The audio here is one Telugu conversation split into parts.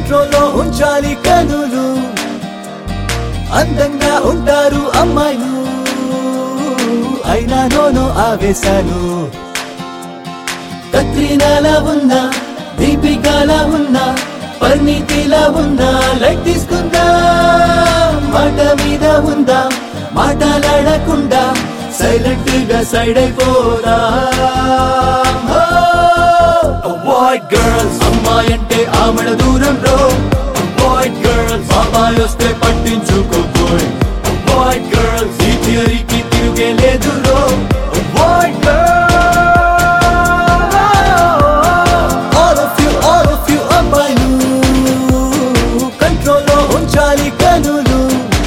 కంట్రోల్లో ఉంచాలి కనులు అందంగా ఉంటారు అమ్మాయిలు అయినా నోనో ఆవేశాలు కత్రినాలా ఉన్నా దీపికాలా ఉన్నా పరిణితిలా ఉన్నా లైట్ తీసుకుందా మాట మీద ఉందా మాటలాడకుండా సైలెంట్ గా సైడ్ అయిపోదా అవాయిడ్ గర్ల్స్ అమ్మాయి అంటే ఆమెడ దూరంలో అవాయిడ్ గర్ల్స్ బాబాయ్ వస్తే పట్టించుకోబోయ్ అవాయిడ్ గర్ల్స్ ఈ థియరీకి తిరిగే లేదు avoid all of you all of you అమ్మాయిలు కంట్రోల్లో ఉంచాలి కనులు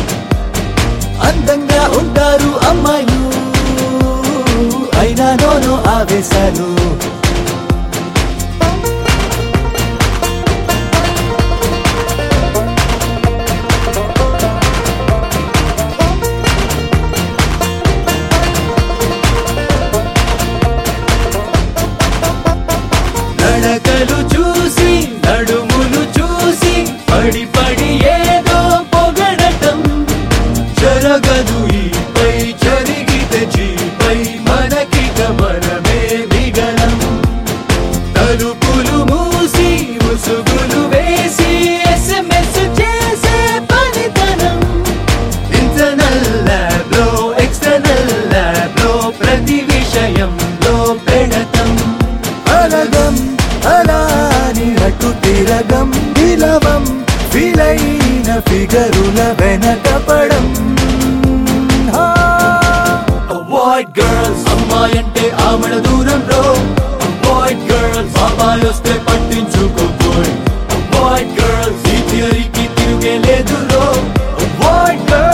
అందంగా ఉంటారు అమ్మాయిలు అయినా నోనో ఆవేశాలు నడకలు చూసి నడుములు చూసి పడి పడి ఏదో పొగడటం జరగదు ఈపై జరిగితే జీపై మనకిక మనమే మిగలం తలుపులు మూసి ముసుగులు వేసి ఎస్ఎంఎస్ చేసే పనితనం ఇంటర్నల్ ల్యాబ్ లో ఎక్స్టర్నల్ ల్యాబ్ లో ప్రతి విషయంలో పెడతం అలగం అలాని అటు తిరగం విలవం విలైన ఫిగరుల వెనకపడం అవాయిడ్ గర్ల్స్ అమ్మాయి అంటే ఆమెడ దూరంలో అవాయిడ్ గర్ల్స్ బాబాయ్ వస్తే పట్టించుకోబోయ్ అవాయిడ్ గర్ల్స్ ఈ థియరీకి తిరిగే లేదు అవాయిడ్ గర్ల్స్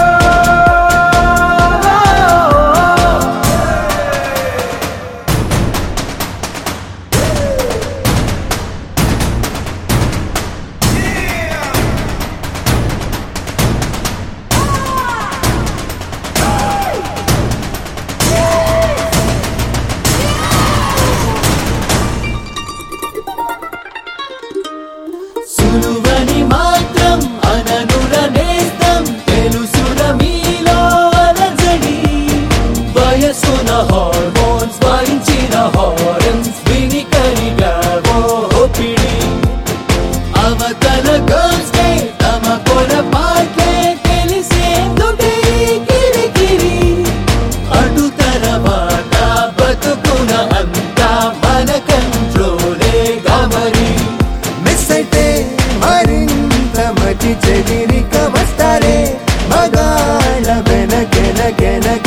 సులువని మాత్రం అననుల నేస్తం తెలుసున మీలో అలజడి వయసున హార్మోన్స్ వాయించిన హారన్స్ విని కరిగావో ఒపిడి అవతల గర్ల్స్ కే తమ పొరపాట్లే తెలిసేందుకే ఈ కిరికిరి అటు తర్వాత బతుకున అంతా మన కంట్రోలే గమరి మిస్ అయితే మరింత మతి చెదిరిక వస్తారే మగాళ్ళ వెనకెన కెనక